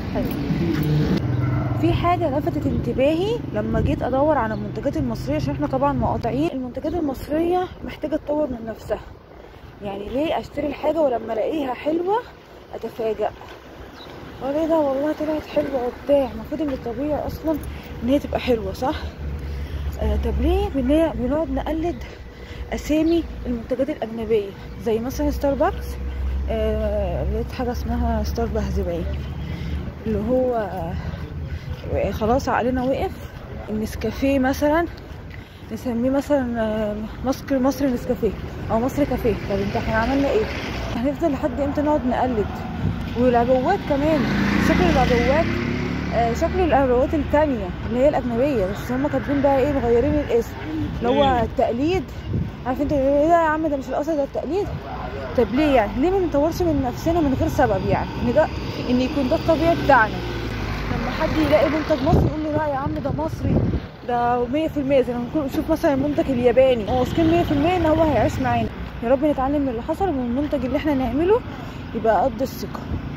حلو في حاجة لفتت انتباهي لما جيت ادور على المنتجات المصرية عشان احنا طبعا مقاطعين المنتجات المصرية محتاجة تطور من نفسها يعني ليه اشتري الحاجة ولما الاقيها حلوة اتفاجأ وليه ده والله طلعت حلوة وبتاع المفروض ان الطبيعي اصلا ان هي تبقى حلوة صح آه طب ليه بن- بنقعد نقلد اسامي المنتجات الاجنبية زي مثلا ستاربكس آه لقيت حاجة اسمها ستاربكس باين اللي هو آه خلاص عقلنا وقف النسكافيه مثلا نسميه مثلا آه، مصر مصر نسكافيه او مصر كافيه طب انت احنا عملنا ايه هنفضل لحد امتى نقعد نقلد والعبوات كمان شكل العبوات آه، شكل العبوات التانية اللي هي الأجنبية بس هم كاتبين بقى ايه مغيرين الاسم اللي هو التقليد عارف انت ايه ده يا عم ده مش الأصل ده التقليد طب ليه يعني ليه ما بنطورش من نفسنا من غير سبب يعني ان ده ان يكون ده الطبيعي بتاعنا لما حد يلاقي منتج مصري يقول له لا يا عم ده مصري ده 100% زي ما نكون نشوف مثلا المنتج الياباني هو واثقين 100% ان هو هيعيش معانا يا رب نتعلم من اللي حصل ومن المنتج اللي احنا نعمله يبقى قد الثقه